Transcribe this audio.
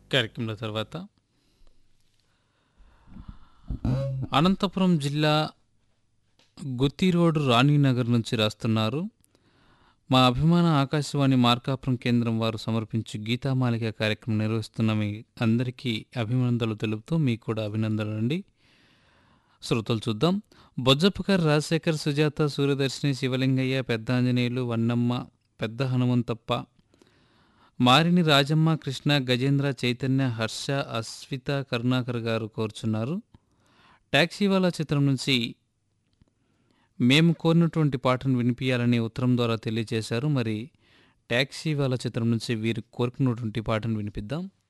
కార్యక్రమంలో తర్వాత అనంతపురం జిల్లా గుత్తి రోడ్డు రాణీనగర్ నుంచి రాస్తున్నారు మా అభిమాన ఆకాశవాణి మార్కాపురం కేంద్రం వారు సమర్పించు గీతామాలిక కార్యక్రమం నిర్వహిస్తున్న మీ అందరికీ అభినందనలు తెలుపుతూ మీకు కూడా అభినందనలు అండి శ్రోతలు చూద్దాం బొజ్జప్పకర్ రాజశేఖర్ సుజాత సూర్యదర్శిని శివలింగయ్య పెద్ద ఆంజనేయులు వన్నమ్మ పెద్ద హనుమంతప్ప మారిని రాజమ్మ కృష్ణ గజేంద్ర చైతన్య హర్ష అస్విత కరుణాకర్ గారు కోరుచున్నారు ట్యాక్సీ వాళ్ళ చిత్రం నుంచి మేము కోరినటువంటి పాటను వినిపించాలని ఉత్తరం ద్వారా తెలియజేశారు మరి ట్యాక్సీ వాళ్ళ చిత్రం నుంచి వీరు కోరుకున్నటువంటి పాటను వినిపిద్దాం